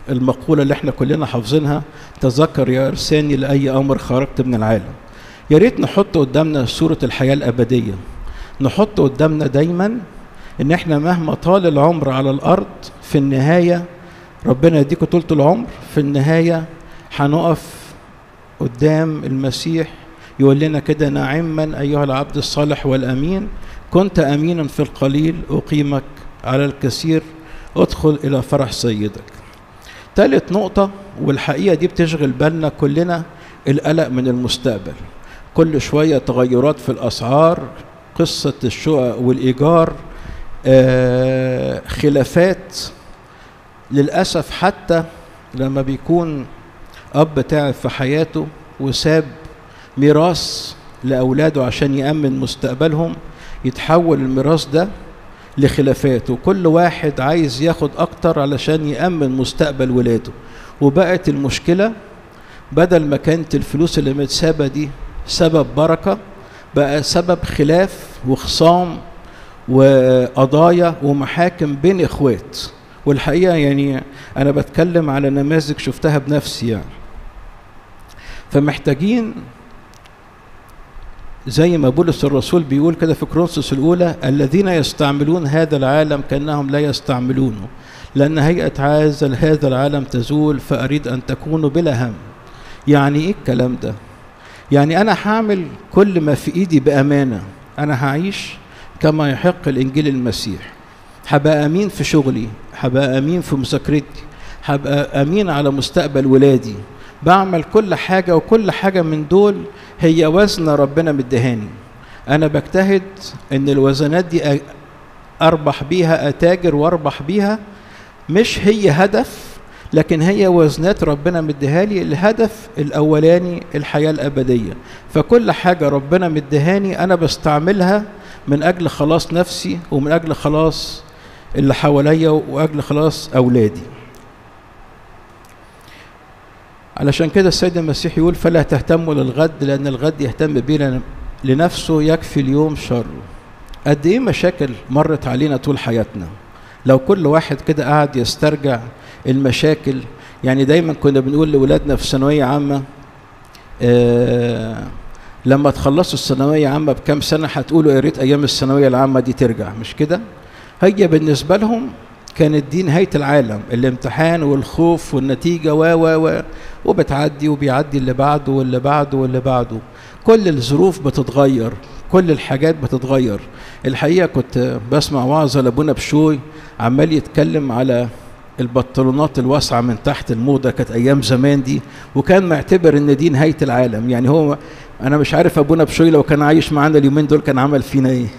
المقولة اللي احنا كلنا حافظينها تذكر يا إرساني لأي أمر خرجت من العالم يا ريت نحط قدامنا صورة الحياة الأبدية نحط قدامنا دايما إن احنا مهما طال العمر على الأرض في النهاية ربنا يديكم طولة العمر في النهاية هنقف قدام المسيح يقول لنا كده نعما أيها العبد الصالح والأمين كنت أمينا في القليل أقيمك على الكثير ادخل إلى فرح سيدك ثالث نقطة والحقيقة دي بتشغل بالنا كلنا القلق من المستقبل كل شوية تغيرات في الأسعار قصة الشقق والإيجار آه خلافات للأسف حتى لما بيكون أب تعب في حياته وساب ميراث لأولاده عشان يأمن مستقبلهم يتحول الميراث ده لخلافات وكل واحد عايز ياخد أكتر علشان يأمن مستقبل ولاده وبقت المشكلة بدل ما كانت الفلوس اللي متسابة دي سبب بركة بقى سبب خلاف وخصام وقضايا ومحاكم بين إخوات والحقيقة يعني أنا بتكلم على نماذج شفتها بنفسي يعني فمحتاجين زي ما بولس الرسول بيقول كده في كرونسوس الأولى الذين يستعملون هذا العالم كأنهم لا يستعملونه لأن هيئة هذا هذا العالم تزول فأريد أن تكونوا بلا هم يعني إيه الكلام ده؟ يعني أنا هعمل كل ما في إيدي بأمانة أنا هعيش كما يحق الإنجيل المسيح هبقى أمين في شغلي هبقى أمين في مذاكرتي هبقى أمين على مستقبل ولادي بعمل كل حاجة وكل حاجة من دول هي وزن ربنا مدهاني أنا بجتهد إن الوزنات دي أربح بيها أتاجر وأربح بيها مش هي هدف لكن هي وزنات ربنا مديهالي الهدف الأولاني الحياة الأبدية فكل حاجة ربنا مديهاني أنا بستعملها من أجل خلاص نفسي ومن أجل خلاص اللي حواليا وأجل خلاص أولادي علشان كده السيد المسيح يقول فلا تهتموا للغد لأن الغد يهتم بنا لنفسه يكفي اليوم شره قد إيه مشاكل مرت علينا طول حياتنا لو كل واحد كده قعد يسترجع المشاكل يعني دايما كنا بنقول لأولادنا في ثانوية عامة آه لما تخلصوا الثانوية عامة بكام سنة هتقولوا يا ريت أيام الثانوية العامة دي ترجع مش كده؟ هي بالنسبة لهم كانت دي نهاية العالم الامتحان والخوف والنتيجة و و و وبتعدي وبيعدي اللي بعده واللي بعده واللي بعده كل الظروف بتتغير كل الحاجات بتتغير الحقيقة كنت بسمع وعظة لابونا بشوي عمال يتكلم على البنطلونات الواسعة من تحت الموضة كانت أيام زمان دي وكان معتبر إن دي نهاية العالم يعني هو أنا مش عارف أبونا بشوي لو كان عايش معانا اليومين دول كان عمل فينا إيه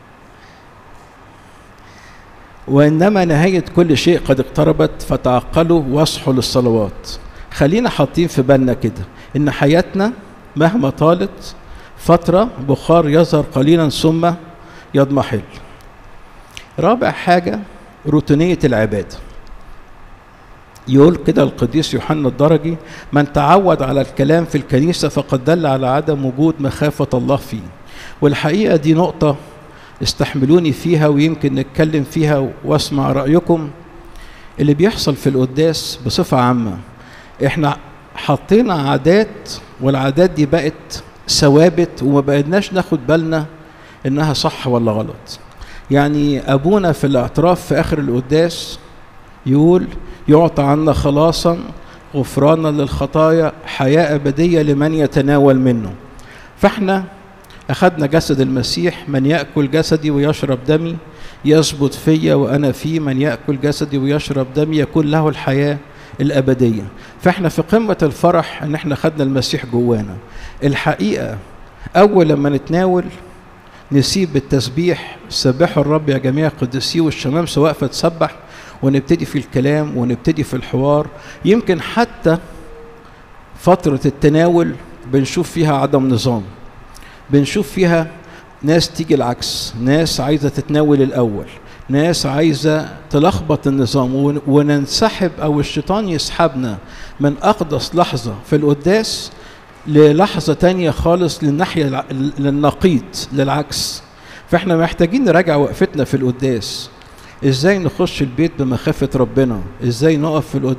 وإنما نهاية كل شيء قد اقتربت فتعقلوا واصحوا للصلوات خلينا حاطين في بالنا كده إن حياتنا مهما طالت فترة بخار يظهر قليلا ثم يضمحل رابع حاجة روتينية العبادة يقول كده القديس يوحنا الدرجي من تعود على الكلام في الكنيسة فقد دل على عدم وجود مخافة الله فيه والحقيقة دي نقطة استحملوني فيها ويمكن نتكلم فيها واسمع رأيكم اللي بيحصل في القداس بصفة عامة احنا حطينا عادات والعادات دي بقت ثوابت وما بقيناش ناخد بالنا انها صح ولا غلط يعني ابونا في الاعتراف في اخر القداس يقول يعطى عنا خلاصا غفرانا للخطايا حياة أبدية لمن يتناول منه فاحنا أخذنا جسد المسيح من يأكل جسدي ويشرب دمي يثبت فيا وأنا فيه من يأكل جسدي ويشرب دمي يكون له الحياة الأبدية فاحنا في قمة الفرح ان احنا خدنا المسيح جوانا الحقيقة أول لما نتناول نسيب التسبيح سبحوا الرب يا جميع قدسيه والشمامسة واقفة تسبح ونبتدي في الكلام ونبتدي في الحوار يمكن حتى فترة التناول بنشوف فيها عدم نظام بنشوف فيها ناس تيجي العكس ناس عايزة تتناول الأول ناس عايزة تلخبط النظام وننسحب أو الشيطان يسحبنا من أقدس لحظة في القداس للحظة تانية خالص للناحية للنقيض للعكس فاحنا محتاجين نراجع وقفتنا في القداس ازاي نخش البيت بمخافة ربنا ازاي نقف في القداس